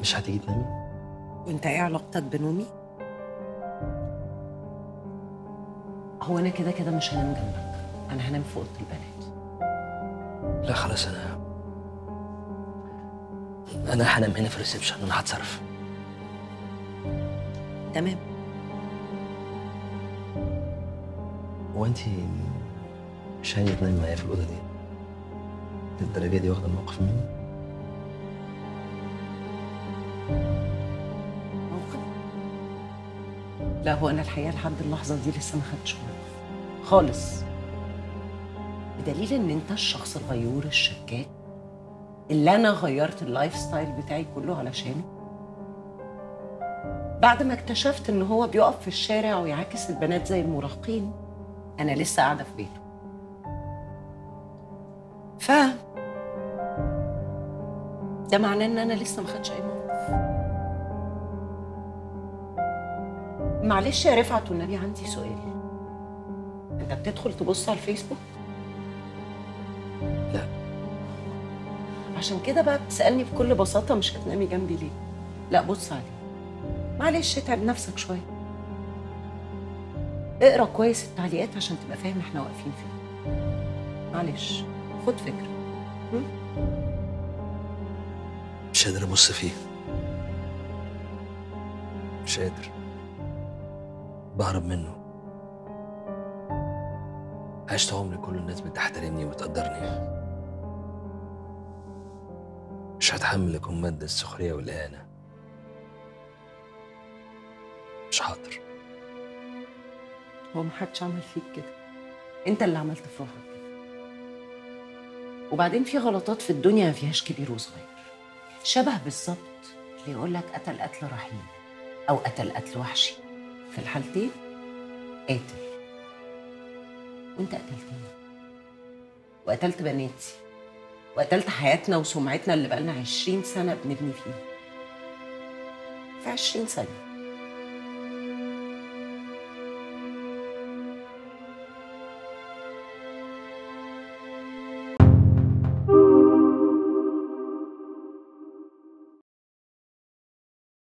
مش هتيجي تنامي وانت ايه علاقتك بنومي؟ هو انا كده كده مش هنام جنبك انا هنام في اوضه البنات لا خلاص انا انا هنام هنا في الريسبشن انا هتصرف تمام هو انت مش هانية تنامي معايا في الاوضه دي للدرجه دي واخده الموقف مني موقف لا هو انا الحقيقه لحد اللحظه دي لسه ما خدتش موقف خالص بدليل ان انت الشخص الغيور الشكاك اللي انا غيرت اللايف ستايل بتاعي كله علشانه بعد ما اكتشفت ان هو بيقف في الشارع ويعاكس البنات زي المراهقين انا لسه قاعده في بيته ف ده معناه ان انا لسه ما خدتش اي موقف معلش يا رفعت والنبي عندي سؤال انت بتدخل تبص على الفيسبوك لا عشان كده بقى بتسالني بكل بساطه مش هتنامي جنبي ليه لا بص عليه معلش اتعب نفسك شويه اقرا كويس التعليقات عشان تبقى فاهم احنا واقفين فين معلش خد فكره م? مش قادر ابص فيه مش قادر بهرب منه عشت عمري كل الناس بتحترمني وتقدرني مش هتحمل اكون مادة السخرية والإهانة مش حاضر هو محدش عمل فيك كده انت اللي عملت في روحك كده وبعدين في غلطات في الدنيا ما فيهاش كبير وصغير شبه بالظبط اللي يقول لك قتل قتل رحيم او قتل قتل وحشي في الحالتين قاتل وانت قتلتني وقتلت بناتي وقتلت حياتنا وسمعتنا اللي بقالنا عشرين سنة بنبني فيها في عشرين سنة